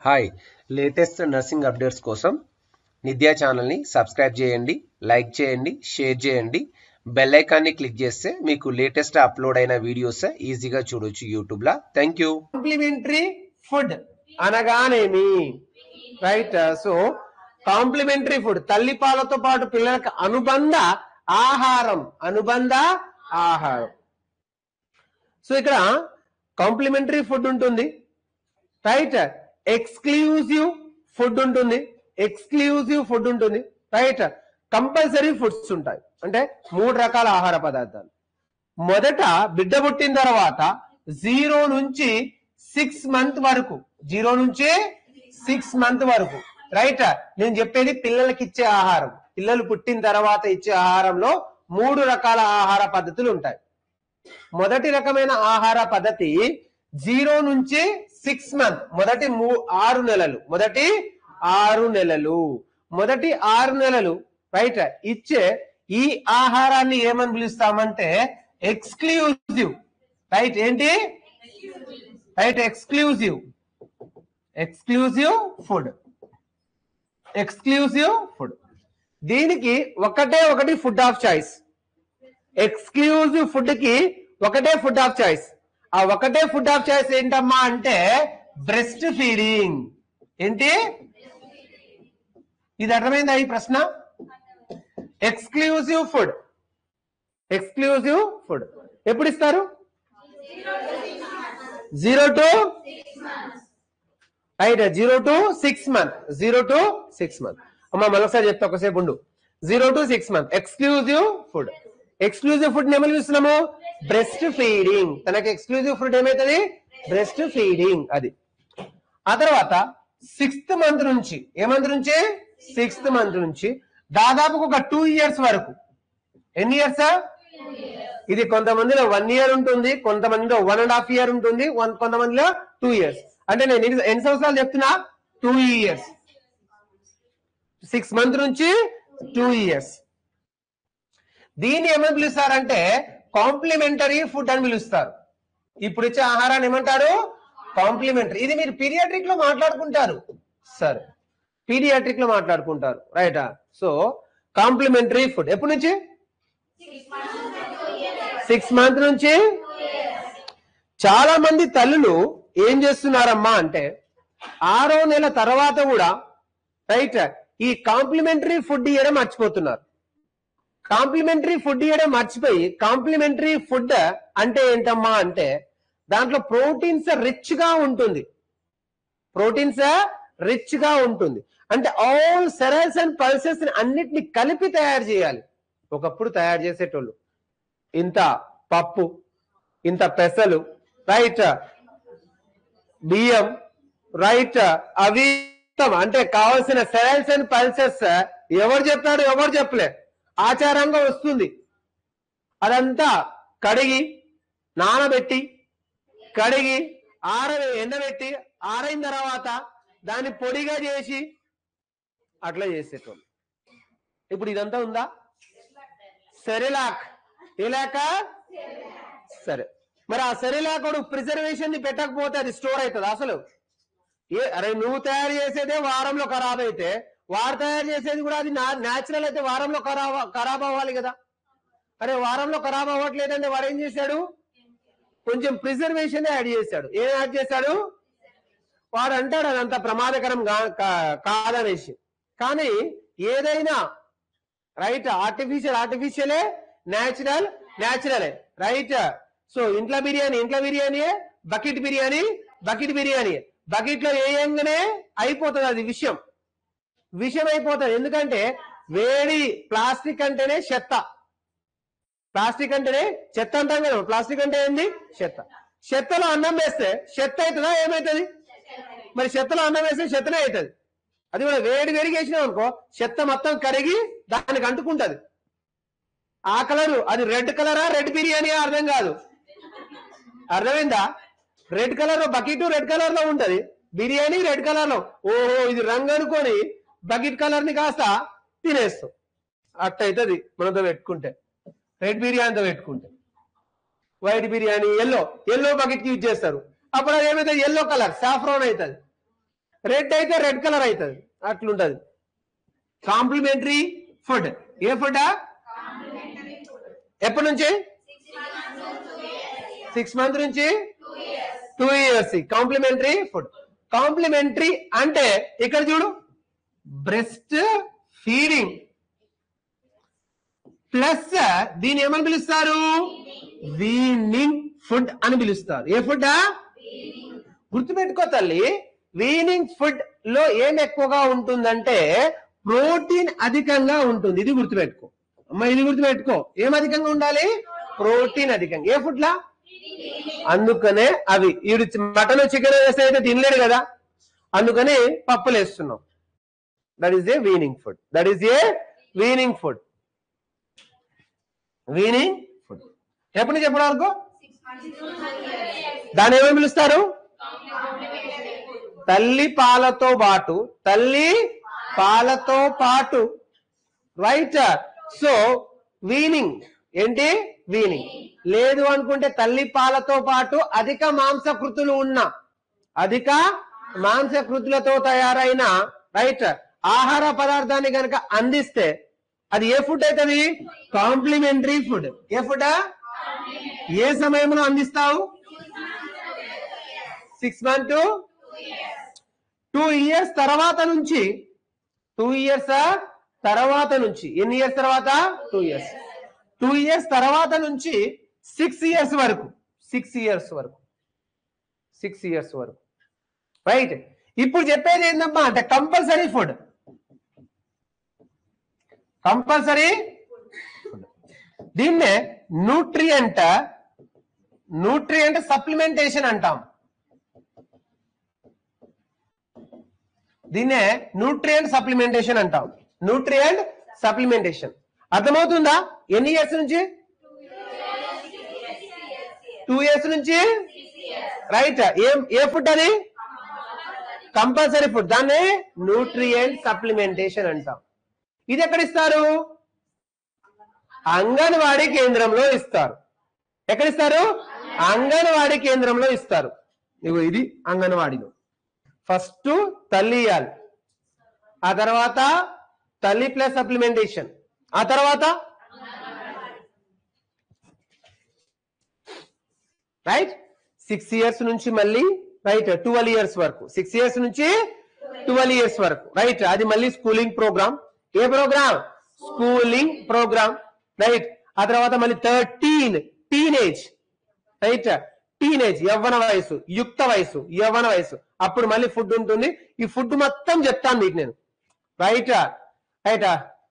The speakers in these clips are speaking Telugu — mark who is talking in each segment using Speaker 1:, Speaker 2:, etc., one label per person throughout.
Speaker 1: హాయ్ లేటెస్ట్ నర్సింగ్ అప్డేట్స్ కోసం నిద్యా ఛానల్ని సబ్స్క్రైబ్ చేయండి లైక్ చేయండి షేర్ చేయండి బెల్ ఐకాన్ని క్లిక్ చేస్తే మీకు లేటెస్ట్ అప్లోడ్ అయిన వీడియోస్ ఈజీగా చూడొచ్చు యూట్యూబ్లో థ్యాంక్ యూ
Speaker 2: కాంప్లిమెంటరీ ఫుడ్ అనగానేమి రైట్ సో కాంప్లిమెంటరీ ఫుడ్ తల్లిపాలతో పాటు పిల్లలకు అనుబంధ ఆహారం అనుబంధ ఆహారం సో ఇక్కడ కాంప్లిమెంటరీ ఫుడ్ ఉంటుంది రైట్ ఎక్స్క్లూజివ్ ఫుడ్ ఉంటుంది ఎక్స్క్లూజివ్ ఫుడ్ ఉంటుంది రైట్ కంపల్సరీ ఫుడ్స్ ఉంటాయి అంటే మూడు రకాల ఆహార పదార్థాలు మొదట బిడ్డ పుట్టిన తర్వాత జీరో నుంచి సిక్స్ మంత్ వరకు జీరో నుంచి సిక్స్ మంత్ వరకు రైట్ నేను చెప్పేది పిల్లలకి ఇచ్చే ఆహారం పిల్లలు పుట్టిన తర్వాత ఇచ్చే ఆహారంలో మూడు రకాల ఆహార పద్ధతులు ఉంటాయి మొదటి రకమైన ఆహార పద్ధతి జీరో నుంచి సిక్స్ మంత్ మొదటి మూ- ఆరు నెలలు మొదటి ఆరు నెలలు మొదటి ఆరు నెలలు రైట్ ఇచ్చే ఈ ఆహారాన్ని ఏమని పిలుస్తామంటే ఎక్స్క్లూజివ్ రైట్ ఏంటి right exclusive exclusive food exclusive food దీనికి ఒకటే ఒకటి food of choice exclusive food కి ఒకటే ఫుడ్ ఆఫ్ చాయిస్ ఆ ఒకటే ఫుడ్ ఆఫ్ చాయిస్ ఏంటమ్మా అంటే బ్రెస్ట్ ఫీడింగ్ ఏంటి ఇది అర్థమైందా ఈ ప్రశ్న ఎక్స్క్లూజివ్ ఫుడ్ ఎక్స్క్లూజివ్ ఫుడ్ ఎప్పుడు ఇస్తారు zero to right zero to six month zero to six month అమ్మ మరొకసారి చెప్తా ఒకసేపు ఉండు zero to six month exclusive food exclusive food ఏమని చూస్తున్నాము బ్రెస్ట్ ఫీడింగ్ తనకి ఎక్స్క్లూజివ్ ఫుడ్ ఏమైతుంది బ్రెస్ట్ ఫీడింగ్ అది ఆ తర్వాత సిక్స్త్ మంత్ నుంచి ఏ మంత్ నుంచి సిక్స్త్ మంత్ నుంచి దాదాపు ఒక టూ ఇయర్స్ వరకు ఎన్ని ఇయర్స్ ఇది కొంతమందిలో వన్ ఇయర్ ఉంటుంది కొంతమందిలో వన్ అండ్ హాఫ్ ఇయర్ ఉంటుంది వన్- కొంతమందిలో టూ ఇయర్స్ అంటే నేను ఎన్ని ఎన్ని సంవత్సరాలు చెప్తున్నా టూ ఇయర్స్ సిక్స్ మంత్ నుంచి టూ ఇయర్స్ దీన్ని ఏమని పిలుస్తారంటే కాంప్లిమెంటరీ ఫుడ్ అని పిలుస్తారు ఇప్పుడు ఇచ్చే ఆహారాన్ని ఏమంటారు కాంప్లిమెంటరీ ఇది మీరు పీరియాట్రిక్ లో మాట్లాడుకుంటారు సరే పీడియాట్రిక్ లో మాట్లాడుకుంటారు రైటా సో కాంప్లిమెంటరీ ఫుడ్ ఎప్పటి నుంచి సిక్స్ మంత్ నుంచి చాలా మంది తల్లులు ఏం చేస్తున్నారమ్మా అంటే ఆరో నెల తర్వాత కూడా రైట్ ఈ కాంప్లిమెంటరీ ఫుడ్ ఇవ్వడం మర్చిపోతున్నారు కాంప్లిమెంటరీ ఫుడ్ ఇవ్వడం మర్చిపోయి కాంప్లిమెంటరీ ఫుడ్ అంటే ఏంటమ్మా అంటే దాంట్లో ప్రోటీన్స్ రిచ్ గా ఉంటుంది ప్రోటీన్స్ రిచ్ గా ఉంటుంది అంటే ఆల్ సెరల్స్ అండ్ పల్సెస్ అన్నిటిని కలిపి తయారు చేయాలి ఒకప్పుడు తయారు చేసేటోళ్ళు ఇంత పప్పు ఇంత పెసలు రైట్ బియ్యం రైట్ అవి మొత్తం అంటే కావాల్సిన సెరల్స్ అండ్ పల్సెస్ ఎవరు చెప్పాడు ఎవరు చెప్పలే ఆచారంగా వస్తుంది అదంతా కడిగి నానబెట్టి కడిగి ఆర ఎండబెట్టి ఆరైన తర్వాత దాన్ని పొడిగా చేసి అట్లా చేసేటోళ్ళు ఇప్పుడు ఇదంతా ఉందా సెరిలాక్ ఇలాక సరే మరి ఆ సెరిలాక్ ప్రిజర్వేషన్ ని పెట్టకపోతే అది స్టోర్ అవుతుంది అసలు ఏ అరే నువ్వు తయారు చేసేదే వారంలో ఖరాబ్ అయితే వాడు తయారు చేసేది కూడా అది న్యాచురల్ అయితే వారంలో ఖరాబ్ ఖరాబ్ అవ్వాలి కదా అరే వారంలో ఖరాబ్ అవ్వట్లేదంటే వాడు ఏం చేశాడు కొంచెం ప్రిజర్వేషన్ యాడ్ చేశాడు ఏం యాడ్ చేశాడు వాడు అంటాడు అదంత ప్రమాదకరం కా- కా- కాదనేసి కానీ ఏదైనా రైట్ ఆర్టిఫిషియల్ ఆర్టిఫిషియలే న్యాచురల్ న్యాచురలే రైట్ సో ఇంట్లో బిర్యానీ ఇంట్లో బిర్యానీయే bucket biryani bucket biryani bucket లో వేయంగానే అయిపోతుంది అది విషయం విషయం అయిపోతుంది ఎందుకంటే వేడి ప్లాస్టిక్ అంటేనే చెత్త ప్లాస్టిక్ అంటేనే చెత్త అంటాం కదా ప్లాస్టిక్ అంటే ఏంది చెత్త చెత్తలో అన్నం వేస్తే చెత్త అవుతుందా ఏమవుతుంది మరి చెత్తలో అన్నం వేస్తే చెత్తనే అవుతుంది అది కూడా వేడి వేడిగా వేసినాం అనుకో చెత్త మొత్తం కరిగి దానికి అంటుకుంటది ఆ కలరు అది రెడ్ కలరా రెడ్ బిర్యానీ అర్థం కాదు అర్థమైందా red colour bucket red colour లో ఉంటది బిర్యానీ రెడ్ కలర్ లో ఓహో ఇది రంగు అనుకొని బకెట్ కలర్ ని కాస్త తినేస్తాం అట్ట అవుతుంది మనతో పెట్టుకుంటే రెడ్ బిర్యానీతో పెట్టుకుంటే white biryani yellow yellow bucket use చేస్తారు అప్పుడు అది ఏమైతుంది ఎల్లో కలర్ సాఫ్రాన్ అవుతుంది రెడ్ అయితే రెడ్ కలర్ అవుతుంది అట్లుంటది కాంప్లిమెంటరీ ఫుడ్ ఏ ఫుడ్ ఎప్పటి నుంచి సిక్స్ మంత్ నుంచి two years complimentary food complimentary అంటే ఇక్కడ చూడు బ్రెస్ట్ ఫీడింగ్ ప్లస్ దీని ఏమని పిలుస్తారు వీనింగ్ ఫుడ్ అని పిలుస్తారు ఏ ఫుడ్ గుర్తుపెట్టుకో తల్లి వీనింగ్ ఫుడ్ లో ఏం ఎక్కువగా ఉంటుందంటే ప్రోటీన్ అధికంగా ఉంటుంది ఇది గుర్తుపెట్టుకో అమ్మ ఇది గుర్తుపెట్టుకో ఏం అధికంగా ఉండాలి ప్రోటీన్ అధికంగా ఏ ఫుడ్ లా అందుకనే అవి ఈడు మటన్ చికెన్ వేస్తే అయితే తినలేడు కదా అందుకని పప్పులు వేస్తున్నాం that is a weaning food that is a weaning food weaning food ఎప్పటి నుంచి ఎప్పటి వరకు దాన్ని ఏమని పిలుస్తారు తల్లి పాలతో పాటు తల్లి పాలతో పాటు రైట్ సో వీనింగ్ ఏంటి వీనింగ్ లేదు అనుకుంటే తల్లి పాలతో పాటు అధిక మాంసకృతులు ఉన్న అధిక మాంసకృతులతో తయారైన రైట్ ఆహార పదార్థాన్ని గనక అందిస్తే అది ఏ ఫుడ్ అవుతుంది కాంప్లిమెంటరీ ఫుడ్ ఏ ఫుడ్ ఏ సమయంలో అందిస్తావు సిక్స్ మంత్ టూ ఇయర్స్ తర్వాత నుంచి టూ ఇయర్స్ తర్వాత నుంచి ఎన్ని ఇయర్స్ తర్వాత టూ ఇయర్స్ టూ ఇయర్స్ తర్వాత నుంచి సిక్స్ ఇయర్స్ వరకు సిక్స్ ఇయర్స్ వరకు సిక్స్ ఇయర్స్ వరకు రైట్ ఇప్పుడు చెప్పేది ఏంటమ్మా అంటే కంపల్సరీ ఫుడ్ కంపల్సరీ దీన్నే న్యూట్రియంట్ న్యూట్రియంట్ సప్లిమెంటేషన్ అంటాం దీన్నే న్యూట్రియంట్ సప్లిమెంటేషన్ అంటాం న్యూట్రియంట్ సప్లిమెంటేషన్ అర్థమవుతుందా ఎన్ని ఇయర్స్ నుంచి టూ ఇయర్స్ నుంచి రైట్ ఏం ఏ ఫుడ్ అది కంపల్సరీ ఫుడ్ దాన్ని న్యూట్రియంట్ సప్లిమెంటేషన్ అంటాం ఇది ఎక్కడ ఇస్తారు అంగన్వాడీ కేంద్రంలో ఇస్తారు ఎక్కడ ఇస్తారు అంగన్వాడీ కేంద్రంలో ఇస్తారు ఇగో ఇది అంగన్వాడీలో ఫస్ట్ తల్లి ఇయ్యాలి ఆ తర్వాత తల్లి ప్లస్ సప్లిమెంటేషన్ ఆ తర్వాత రైట్ సిక్స్ ఇయర్స్ నుంచి మళ్ళీ రైట్ ట్వెల్వ్ ఇయర్స్ వరకు సిక్స్ ఇయర్స్ నుంచి ట్వెల్వ్ ఇయర్స్ వరకు రైట్ అది మళ్ళీ స్కూలింగ్ ప్రోగ్రామ్ ఏ ప్రోగ్రామ్ స్కూలింగ్ ప్రోగ్రామ్ రైట్ ఆ తర్వాత మళ్ళీ థర్టీన్ టీనేజ్ రైట్ టీనేజ్ యవ్వన వయసు యుక్త వయసు యవ్వన వయసు అప్పుడు మళ్ళీ ఫుడ్ ఉంటుంది ఈ ఫుడ్ మొత్తం చెప్తాను మీకు నేను రైట్ రైట్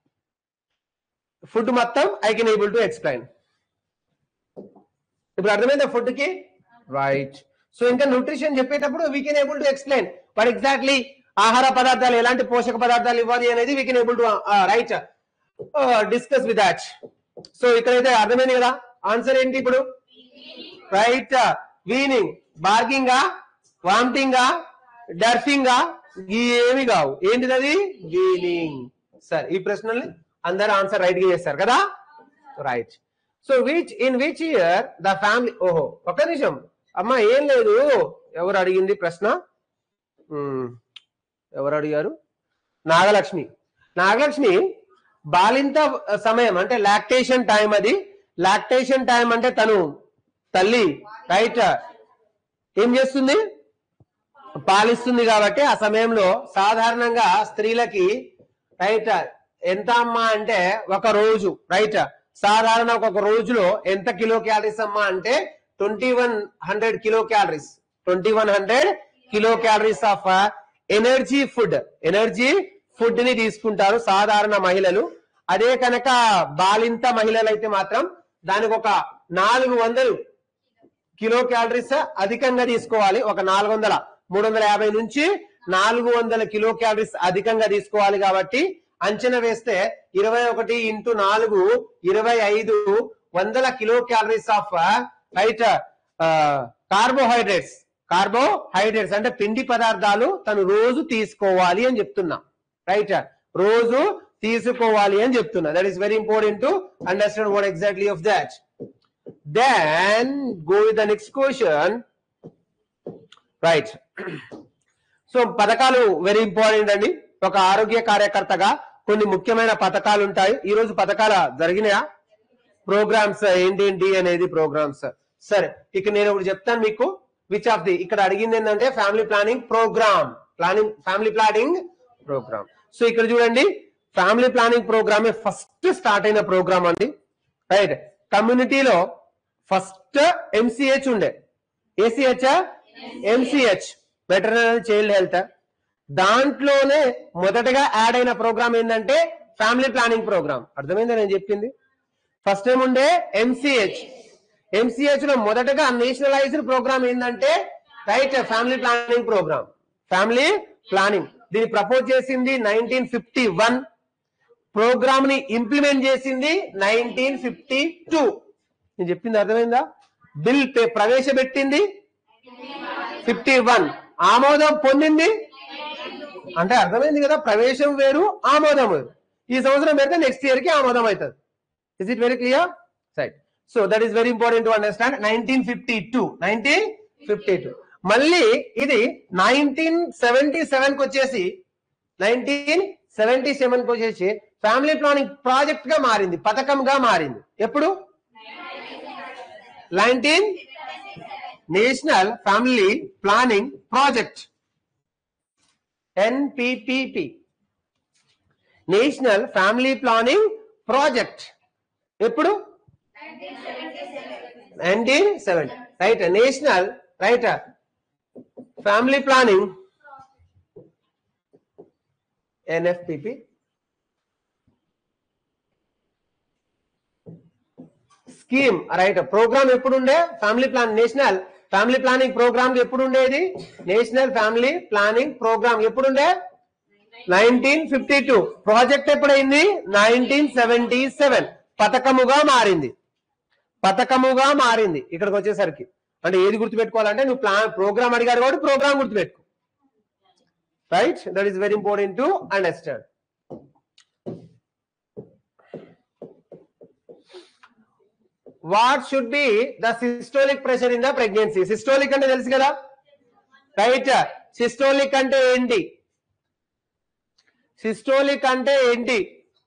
Speaker 2: ఫుడ్ మొత్తం I can able to explain ఇప్పుడు అర్థమైందా ఫుడ్ కి రైట్ సో ఇంకా న్యూట్రిషన్ చెప్పేటప్పుడు we can able to explain but exactly ఆహార పదార్థాలు ఎలాంటి పోషక పదార్థాలు ఇవ్వాలి అనేది we can able to right discuss with that so ఇక్కడైతే అర్థమైంది కదా ఆన్సర్ ఏంటి ఇప్పుడు రైట్ వీనింగ్ బార్గింగా వామిటింగా డర్ఫింగా ఏమి కావు ఏంటిది అది వీనింగ్ సరే ఈ ప్రశ్నల్ని అందరు ఆన్సర్ రైట్ గా చేస్తారు కదా right so which in which year the family ఓహో ఒక్క నిమిషం అమ్మా ఏం లేదు ఎవరు అడిగింది ప్రశ్న మ్మ్. ఎవరు అడిగారు నాగలక్ష్మి నాగలక్ష్మి బాలింత సమయం అంటే లాక్టేషన్ టైం అది లాక్టేషన్ టైం అంటే తను తల్లి రైట్ ఏం చేస్తుంది పాలిస్తుంది కాబట్టి ఆ సమయంలో సాధారణంగా స్త్రీలకి రైట్ ఎంత అమ్మా అంటే ఒక రోజు రైట్ సాధారణ ఒక రోజులో ఎంత కిలో క్యాలరీస్ అమ్మా అంటే twenty one hundred kilo calories twenty one hundred kilo calories of energy food energy food ని తీసుకుంటారు సాధారణ మహిళలు అదే కనుక బాలింత మహిళలు అయితే మాత్రం దానికి ఒక నాలుగు వందలు కిలో క్యాలరీస్ అధికంగా తీసుకోవాలి ఒక నాలుగు వందల మూడు వందల యాభై నుంచి నాలుగు వందల కిలో క్యాలరీస్ అధికంగా తీసుకోవాలి కాబట్టి అంచనా వేస్తే ఇరవై ఒకటి ఇంటూ నాలుగు ఇరవై ఐదు వందల kilo calories of right carbohydrates carbohydrates అంటే పిండి పదార్థాలు తను రోజు తీసుకోవాలి అని చెప్తున్నా రైట్ రోజు తీసుకోవాలి అని చెప్తున్నా that is very important to understand what exactly of that then go with the next question right so పథకాలు వెరీ ఇంపార్టెంట్ అండి ఒక ఆరోగ్య కార్యకర్తగా కొన్ని ముఖ్యమైన పథకాలు ఉంటాయి ఈ రోజు పథకాల జరిగినాయా ప్రోగ్రామ్స్ ఏంటేంటి అనేది ప్రోగ్రామ్స్ సరే ఇక నేను ఇప్పుడు చెప్తాను మీకు విచ్ ఆఫ్ ది ఇక్కడ అడిగింది ఏంటంటే family planning program planning family planning program so ఇక్కడ చూడండి family planning program first start అయిన ప్రోగ్రామ్ అండి రైట్ కమ్యూనిటీలో ఫస్ట్ ఎంసీహెచ్ ఉండే ACH MCH veterinary child health దాంట్లోనే మొదటగా యాడ్ అయిన ప్రోగ్రామ్ ఏంటంటే ఫ్యామిలీ ప్లానింగ్ ప్రోగ్రామ్ అర్థమైందా నేను చెప్పింది ఫస్ట్ ఏం ఉండే ఎంసీహెచ్ ఎంసీహెచ్ లో మొదటగా నేషనలైజ్డ్ ప్రోగ్రామ్ ఏంటంటే right family planning program family planning దీన్ని ప్రపోజ్ చేసింది నైన్టీన్ ఫిఫ్టీ వన్ ప్రోగ్రామ్ ని ఇంప్లిమెంట్ చేసింది నైన్టీన్ ఫిఫ్టీ టూ నేను చెప్పింది అర్థమైందా బిల్ పే- ప్రవేశపెట్టింది ఫిఫ్టీ వన్ ఆమోదం పొందింది అంటే అర్థమైంది కదా ప్రవేశం వేరు ఆమోదం వేరు ఈ సంవత్సరం పెడితే నెక్స్ట్ ఇయర్ కి ఆమోదం అవుతుంది is it very clear right so that is very important to understand nineteen fifty two nineteen fifty two మళ్ళీ ఇది నైన్టీన్ సెవెంటీ సెవెన్ కి వచ్చేసి నైన్టీన్ సెవెంటీ సెవెన్ కి వచ్చేసి ఫ్యామిలీ ప్లానింగ్ ప్రాజెక్ట్ గా మారింది పథకంగా మారింది ఎప్పుడు nineteen national family planning project NPPP national family planning project ఎప్పుడు nineteen seventy right national right family planning NFPP scheme right program ఎప్పుడు ఉండే family plan national family planning program ఎప్పుడు ఉండేది నేషనల్ ఫ్యామిలీ ప్లానింగ్ ప్రోగ్రామ్ ఎప్పుడుండే నైన్టీన్ ఫిఫ్టీ టూ ప్రాజెక్ట్ ఎప్పుడైంది నైన్టీన్ సెవెంటీ సెవెన్ పథకముగా మారింది పథకముగా మారింది ఇక్కడికి వచ్చేసరికి అంటే ఏది గుర్తుపెట్టుకోవాలంటే నువ్వు ప్లాన్ ప్రోగ్రామ్ అడిగారు కాబట్టి ప్రోగ్రామ్ గుర్తుపెట్టుకో right that is very important to understand what should be the systolic pressure in the pregnancy systolic అంటే తెలుసు కదా రైట్ సిస్టోలిక్ అంటే ఏంటి సిస్టోలిక్ అంటే ఏంటి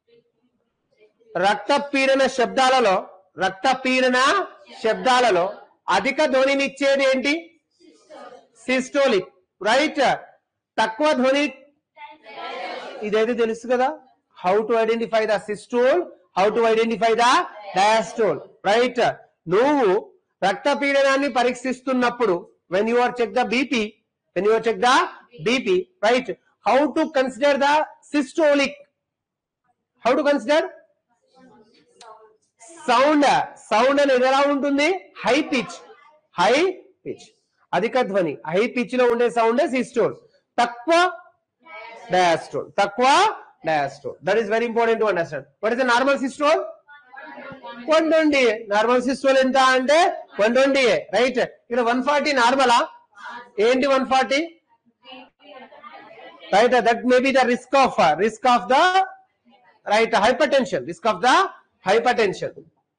Speaker 2: రక్తపీడన శబ్దాలలో రక్తపీడన శబ్దాలలో అధిక ధ్వనినిచ్చేది ఏంటి సిస్టోలిక్ రైట్ తక్కువ ధ్వని ఇదైతే తెలుసు కదా how to identify the systole how to identify the diastole right నువ్వు రక్తపీడనాన్ని పరీక్షిస్తున్నప్పుడు when you are check the BP when you are check the BP right how to consider the systolic how to consider sound sound అనేది ఎలా ఉంటుంది హై పిచ్ హై పిచ్ అధిక ధ్వని హై పిచ్ లో ఉండే సౌండ్ సిస్టోల్ తక్కువ డయాస్టోల్ తక్కువ diastole that is very important to understand what is the normal systole one twenty normal systole ఎంత అంటే వన్ ట్వంటీ రైట్ ఇక్కడ వన్ ఫార్టీ నార్మలా ఏంటి one forty right that may be the risk of risk of the right hypertension risk of the hypertension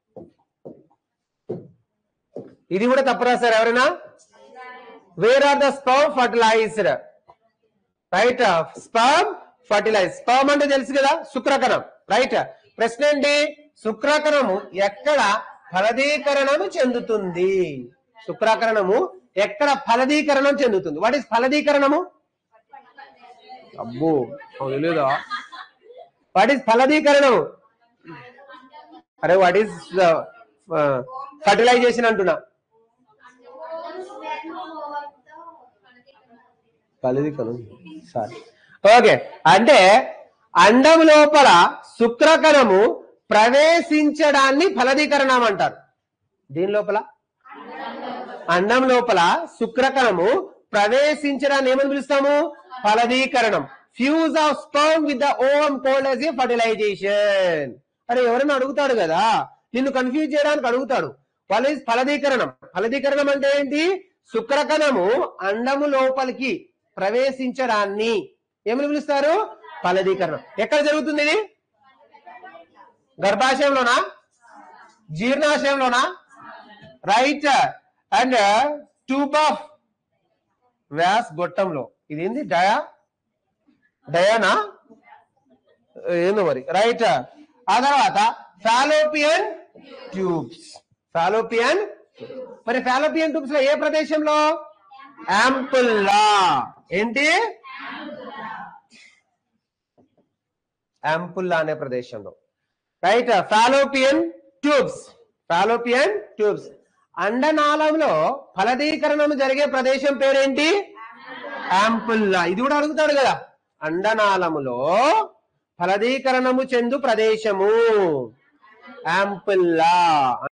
Speaker 2: ఇది కూడా తప్పు రాశారు ఎవరైనా where are the sperm fertilized right sperm fertilize sperm అంటే తెలుసు కదా శుక్రకణం రైట్ ప్రశ్న ఏంటి శుక్రకణము ఎక్కడ ఫలదీకరణము చెందుతుంది శుక్రకరణము ఎక్కడ ఫలదీకరణం చెందుతుంది వాట్ ఇస్ ఫలదీకరణము అబ్బో అవును లేదా వాట్ ఈస్ ఫలదీకరణము అరే వాట్ ఈస్ ఫర్టిలైజేషన్ అంటున్నా ఫలదీకరణం సారీ ఓకే అంటే అండం లోపల శుక్రకణము ప్రవేశించడాన్ని ఫలదీకరణం అంటారు దీని లోపల అండం లోపల శుక్రకణము ప్రవేశించడాన్ని ఏమని పిలుస్తాము ఫలదీకరణం fuse of sperm with the ovum called as a fertilization అరే ఎవరైనా అడుగుతాడు కదా నిన్ను కన్ఫ్యూజ్ చేయడానికి అడుగుతాడు వాళ్ళ ఫలదీకరణం ఫలదీకరణం అంటే ఏంటి శుక్రకణము అండము లోపలికి ప్రవేశించడాన్ని ఏమని పిలుస్తారు ఫలదీకరణం ఎక్కడ జరుగుతుంది ఇది గర్భాశయంలోనా జీర్ణాశయంలోనా right and tube of vas గొట్టంలో ఇదేంది డయా డయానా ఏందో మరి రైట్ ఆ తర్వాత ఫాలోపియన్ ట్యూబ్స్ ఫాలోపియన్ మరి ఫాలోపియన్ ట్యూబ్స్ లో ఏ ప్రదేశంలో యాంపుల్లా ఏంటి యాంపుల్లా అనే ప్రదేశంలో right fallopian tubes fallopian tubes అండనాళంలో ఫలదీకరణం జరిగే ప్రదేశం పేరేంటి యాంపుల్లా ఇది కూడా అడుగుతాడు కదా అండనాళములో ఫలదీకరణము చెందు ప్రదేశము యాంపుల్లా